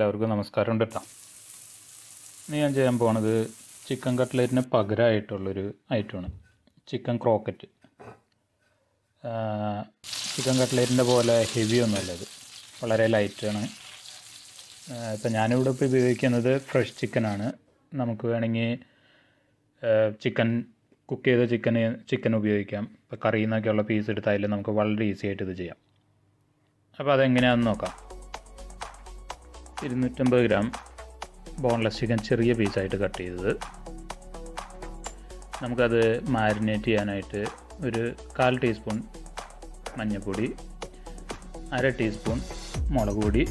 എല്ലാവർക്കും നമസ്കാരം ഉണ്ട് കേട്ടോ ഇന്ന് ഞാൻ ചെയ്യാൻ പോണത് ചിക്കൻ കട്ട്ലേറ്റിന് പകരമായിട്ടുള്ളൊരു ഐറ്റമാണ് ചിക്കൻ ക്രോക്കറ്റ് ചിക്കൻ കട്ട്ലേറ്റിൻ്റെ പോലെ ഹെവി ഒന്നുമല്ല ഇത് വളരെ ലൈറ്റാണ് ഇപ്പം ഞാനിവിടെ ഇപ്പോൾ ഉപയോഗിക്കുന്നത് ഫ്രഷ് ചിക്കനാണ് നമുക്ക് വേണമെങ്കിൽ ചിക്കൻ കുക്ക് ചെയ്ത ചിക്കന് ചിക്കൻ ഉപയോഗിക്കാം ഇപ്പോൾ കറിയിൽ നിന്നൊക്കെയുള്ള പീസ് എടുത്തായാലും നമുക്ക് വളരെ ഈസി ആയിട്ട് ഇത് ചെയ്യാം അപ്പോൾ അതെങ്ങനെയാണെന്ന് നോക്കാം ഇരുന്നൂറ്റമ്പത് ഗ്രാം ബോൺലെസ് ചിക്കൻ ചെറിയ പീസായിട്ട് കട്ട് ചെയ്തത് നമുക്കത് മാരിനേറ്റ് ചെയ്യാനായിട്ട് ഒരു കാൽ ടീസ്പൂൺ മഞ്ഞൾപ്പൊടി അര ടീസ്പൂൺ മുളക് പൊടി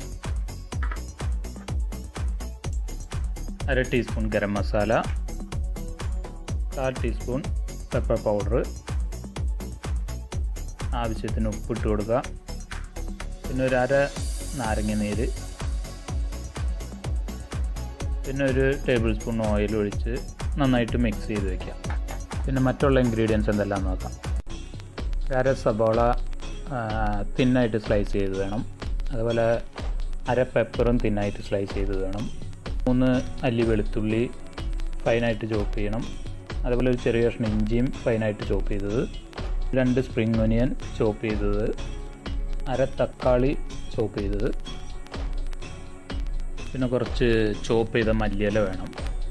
അര ടീസ്പൂൺ ഗരം മസാല കാൽ ടീസ്പൂൺ പെപ്പർ പൗഡർ ആവശ്യത്തിന് ഉപ്പിട്ട് കൊടുക്കുക പിന്നെ ഒരു അര നാരങ്ങ നീര് പിന്നെ ഒരു ടേബിൾ സ്പൂൺ ഓയിൽ ഒഴിച്ച് നന്നായിട്ട് മിക്സ് ചെയ്ത് വയ്ക്കാം പിന്നെ മറ്റുള്ള ഇൻഗ്രീഡിയൻസ് എന്തെല്ലാം നോക്കാം അര സബോള തിന്നായിട്ട് സ്ലൈസ് ചെയ്ത് വേണം അതുപോലെ അര പെപ്പറും തിന്നായിട്ട് സ്ലൈസ് ചെയ്ത് വേണം മൂന്ന് അല്ലി വെളുത്തുള്ളി ഫൈനായിട്ട് ചോപ്പ് ചെയ്യണം അതുപോലെ ഒരു ചെറിയ കഷ്ണം ഇഞ്ചിയും ഫൈനായിട്ട് ചോപ്പ് ചെയ്തത് രണ്ട് സ്പ്രിംഗ് ഒനിയൻ ചോപ്പ് ചെയ്തത് അര തക്കാളി ചോപ്പ് ചെയ്തത് പിന്നെ കുറച്ച് ചോപ്പ് ചെയ്ത മല്ലിയില വേണം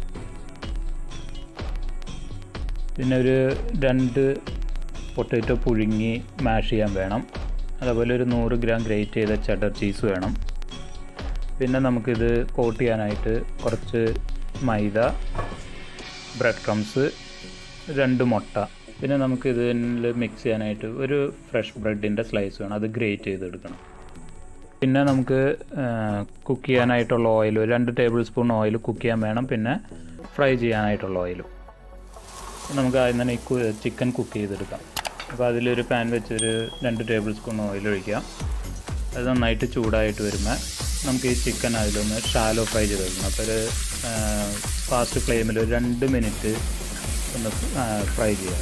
പിന്നെ ഒരു രണ്ട് പൊട്ടറ്റോ പുഴുങ്ങി മാഷ് ചെയ്യാൻ വേണം അതുപോലെ ഒരു നൂറ് ഗ്രാം ഗ്രേറ്റ് ചെയ്ത ചഡർ ചീസ് വേണം പിന്നെ നമുക്കിത് കോട്ട് ചെയ്യാനായിട്ട് കുറച്ച് മൈദ ബ്രെഡ് ക്രംസ് രണ്ട് മുട്ട പിന്നെ നമുക്ക് ഇതിൽ മിക്സ് ചെയ്യാനായിട്ട് ഒരു ഫ്രഷ് ബ്രെഡിൻ്റെ സ്ലൈസ് വേണം അത് ഗ്രേറ്റ് ചെയ്തെടുക്കണം പിന്നെ നമുക്ക് കുക്ക് ചെയ്യാനായിട്ടുള്ള ഓയിൽ ഒരു രണ്ട് ടേബിൾ സ്പൂൺ ഓയിൽ കുക്ക് ചെയ്യാൻ വേണം പിന്നെ ഫ്രൈ ചെയ്യാനായിട്ടുള്ള ഓയിലും നമുക്ക് ആദ്യം തന്നെ ഈ ചിക്കൻ കുക്ക് ചെയ്തെടുക്കാം അപ്പോൾ അതിലൊരു പാൻ വെച്ചൊരു രണ്ട് ടേബിൾ സ്പൂൺ ഓയിൽ ഒഴിക്കാം അത് നന്നായിട്ട് ചൂടായിട്ട് വരുമ്പോൾ നമുക്ക് ഈ ചിക്കൻ അതിലൊന്ന് ഷാലോ ഫ്രൈ ചെയ്ത് വെക്കണം അപ്പോൾ ഒരു ഫാസ്റ്റ് ഫ്ലെയിമിൽ ഒരു രണ്ട് മിനിറ്റ് ഒന്ന് ഫ്രൈ ചെയ്യാം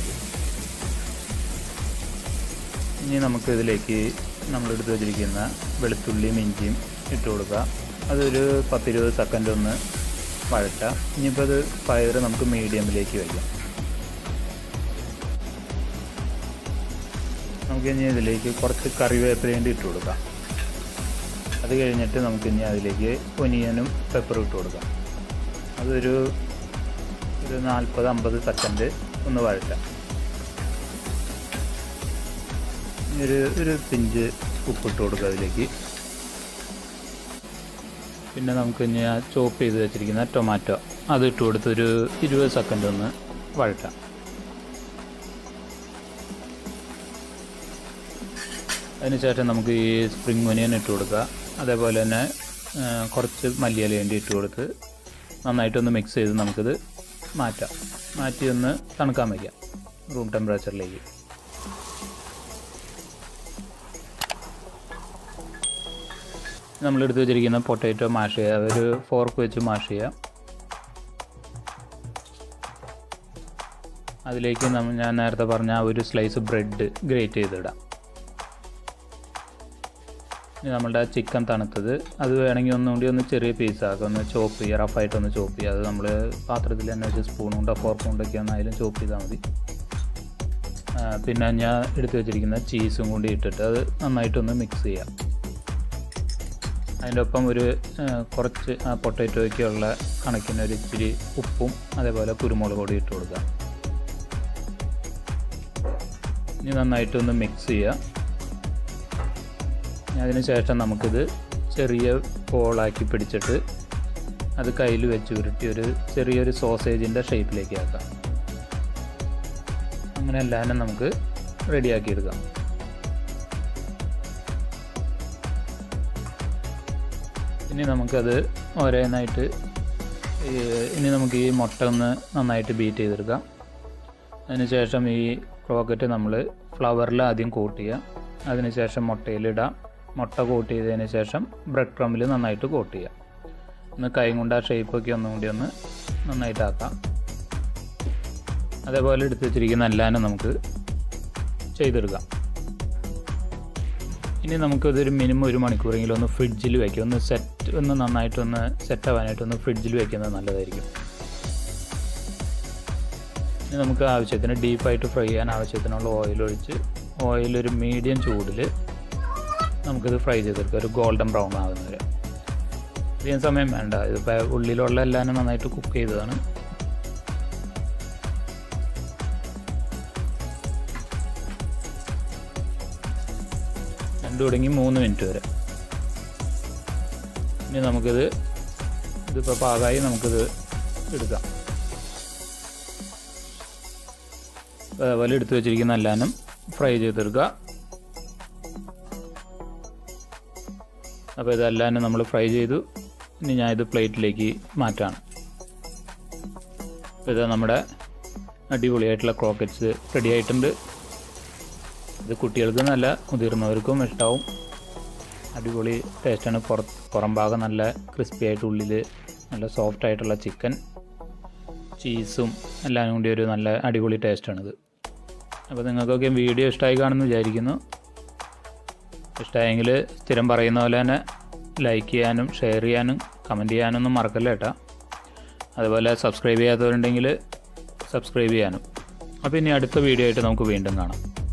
ഇനി നമുക്ക് ഇതിലേക്ക് നമ്മളെടുത്ത് വെച്ചിരിക്കുന്ന വെളുത്തുള്ളിയും ഇഞ്ചിയും ഇട്ട് കൊടുക്കുക അതൊരു പത്തിരുപത് സെക്കൻഡ് ഒന്ന് വഴറ്റാം ഇനിയിപ്പോൾ അത് ഫയർ നമുക്ക് മീഡിയമിലേക്ക് വയ്ക്കാം നമുക്ക് ഇനി ഇതിലേക്ക് കുറച്ച് കറിവേപ്പിലേണ്ടി ഇട്ട് കൊടുക്കാം അത് കഴിഞ്ഞിട്ട് നമുക്ക് ഇനി അതിലേക്ക് ഒനിയനും പെപ്പറും ഇട്ട് കൊടുക്കാം അതൊരു ഒരു നാൽപ്പത് അമ്പത് സെക്കൻഡ് ഒന്ന് വഴറ്റാം ഒരു ഒരു പിഞ്ച് ഉപ്പിട്ട് കൊടുക്കുക അതിലേക്ക് പിന്നെ നമുക്ക് ഇനി ആ ചോപ്പ് ചെയ്ത് വെച്ചിരിക്കുന്ന ടൊമാറ്റോ അത് ഇട്ട് കൊടുത്ത് ഒരു ഇരുപത് സെക്കൻഡ് ഒന്ന് വഴറ്റാം അതിനുശേഷം നമുക്ക് ഈ സ്പ്രിംഗ് ഒനിയൻ ഇട്ട് കൊടുക്കുക അതേപോലെ തന്നെ കുറച്ച് മല്ലിയില വേണ്ടി ഇട്ട് കൊടുത്ത് നന്നായിട്ടൊന്ന് മിക്സ് ചെയ്ത് നമുക്കിത് മാറ്റാം മാറ്റി ഒന്ന് തണുക്കാൻ വയ്ക്കാം റൂം ടെമ്പറേച്ചറിലേക്ക് നമ്മളെടുത്ത് വെച്ചിരിക്കുന്ന പൊട്ടാറ്റോ മാഷ് ചെയ്യുക ഒരു ഫോർക്ക് വെച്ച് മാഷ് ചെയ്യുക അതിലേക്ക് ഞാൻ നേരത്തെ പറഞ്ഞ ഒരു സ്ലൈസ് ബ്രെഡ് ഗ്രേറ്റ് ചെയ്തിടാം ഇനി നമ്മളുടെ ചിക്കൻ തണുത്തത് അത് വേണമെങ്കിൽ ഒന്നുകൂടി ഒന്ന് ചെറിയ പീസാക്കുക ഒന്ന് ചോപ്പ് ചെയ്യുക റഫായിട്ടൊന്ന് ചോപ്പ് ചെയ്യുക അത് നമ്മൾ പാത്രത്തിൽ തന്നെ വെച്ച് സ്പൂൺ കൊണ്ടോ ഫോർക്ക് കൊണ്ടൊക്കെ ഒന്നായാലും ചോപ്പ് ചെയ്താൽ മതി പിന്നെ ഞാൻ എടുത്തു വെച്ചിരിക്കുന്ന ചീസും കൂടി ഇട്ടിട്ട് അത് നന്നായിട്ടൊന്ന് മിക്സ് ചെയ്യാം അതിൻ്റെ ഒപ്പം ഒരു കുറച്ച് ആ പൊട്ടാറ്റോയ്ക്കുള്ള കണക്കിന് ഒരു ഇച്ചിരി ഉപ്പും അതേപോലെ കുരുമുളക് പൊടി ഇട്ട് കൊടുക്കുക ഇനി നന്നായിട്ടൊന്ന് മിക്സ് ചെയ്യുക അതിന് ശേഷം നമുക്കിത് ചെറിയ ബോളാക്കി പിടിച്ചിട്ട് അത് കയ്യിൽ വെച്ച് ഉരുട്ടി ഒരു ചെറിയൊരു സോസേജിൻ്റെ ഷേപ്പിലേക്ക് ആക്കാം അങ്ങനെ എല്ലാവരും നമുക്ക് റെഡിയാക്കി എടുക്കാം ഇനി നമുക്കത് ഓരോന്നായിട്ട് ഇനി നമുക്ക് ഈ മുട്ട ഒന്ന് നന്നായിട്ട് ബീറ്റ് ചെയ്തെടുക്കാം അതിനുശേഷം ഈ ക്രോക്കറ്റ് നമ്മൾ ഫ്ലവറിൽ ആദ്യം കോട്ട് ചെയ്യുക അതിനുശേഷം മുട്ടയിലിടാം മുട്ട കോട്ട് ചെയ്തതിന് ശേഷം ബ്രെഡ് ക്രമ്മിൽ നന്നായിട്ട് കോട്ട് ചെയ്യാം ഒന്ന് കൈ കൊണ്ട് ആ ഷേപ്പൊക്കെ ഒന്നും കൂടി ഒന്ന് നന്നായിട്ടാക്കാം അതേപോലെ എടുത്ത് വെച്ചിരിക്കുന്ന എല്ലാനും നമുക്ക് ചെയ്തെടുക്കാം ഇനി നമുക്കിതൊരു മിനിമം ഒരു മണിക്കൂറെങ്കിലും ഒന്ന് ഫ്രിഡ്ജിൽ വയ്ക്കുക ഒന്ന് സെറ്റ് ഒന്ന് നന്നായിട്ടൊന്ന് സെറ്റ് ആവാനായിട്ടൊന്ന് ഫ്രിഡ്ജിൽ വയ്ക്കുന്നത് നല്ലതായിരിക്കും ഇനി നമുക്ക് ആവശ്യത്തിന് ഡീപ്പായിട്ട് ഫ്രൈ ചെയ്യാൻ ആവശ്യത്തിനുള്ള ഓയിൽ ഒഴിച്ച് ഓയിൽ ഒരു മീഡിയം ചൂടിൽ നമുക്കിത് ഫ്രൈ ചെയ്തെടുക്കാം ഒരു ഗോൾഡൻ ബ്രൗൺ ആകുന്നവരെ അധികം സമയം വേണ്ട ഇതിപ്പോൾ ഉള്ളിലുള്ള എല്ലാം നന്നായിട്ട് കുക്ക് ചെയ്തതാണ് രണ്ട് തുടങ്ങി മൂന്ന് മിനിറ്റ് വരെ ഇനി നമുക്കിത് ഇതിപ്പോൾ പാകമായി നമുക്കിത് എടുക്കാം അതേപോലെ എടുത്തു വെച്ചിരിക്കുന്ന എല്ലാനും ഫ്രൈ ചെയ്തെടുക്കുക അപ്പോൾ ഇതെല്ലാം നമ്മൾ ഫ്രൈ ചെയ്തു ഇനി ഞാൻ ഇത് പ്ലേറ്റിലേക്ക് മാറ്റാണ് ഇത് നമ്മുടെ അടിപൊളിയായിട്ടുള്ള ക്രോക്കറ്റ്സ് റെഡി ആയിട്ടുണ്ട് ഇത് കുട്ടികൾക്ക് നല്ല മുതിർന്നവർക്കും ഇഷ്ടാവും അടിപൊളി ടേസ്റ്റാണ് പുറത്ത് പുറം ഭാഗം നല്ല ക്രിസ്പി ആയിട്ട് ഉള്ളിൽ നല്ല സോഫ്റ്റ് ആയിട്ടുള്ള ചിക്കൻ ചീസും എല്ലാം കൂടി ഒരു നല്ല അടിപൊളി ടേസ്റ്റാണിത് അപ്പോൾ നിങ്ങൾക്കൊക്കെ വീഡിയോ ഇഷ്ടമായി കാണുമെന്ന് വിചാരിക്കുന്നു ഇഷ്ടമായെങ്കിൽ സ്ഥിരം പറയുന്ന പോലെ തന്നെ ലൈക്ക് ചെയ്യാനും ഷെയർ ചെയ്യാനും കമൻറ്റ് ചെയ്യാനൊന്നും മറക്കല്ല കേട്ടോ അതുപോലെ സബ്സ്ക്രൈബ് ചെയ്യാത്തവരുണ്ടെങ്കിൽ സബ്സ്ക്രൈബ് ചെയ്യാനും അപ്പോൾ ഇനി അടുത്ത വീഡിയോ ആയിട്ട് നമുക്ക് വീണ്ടും കാണാം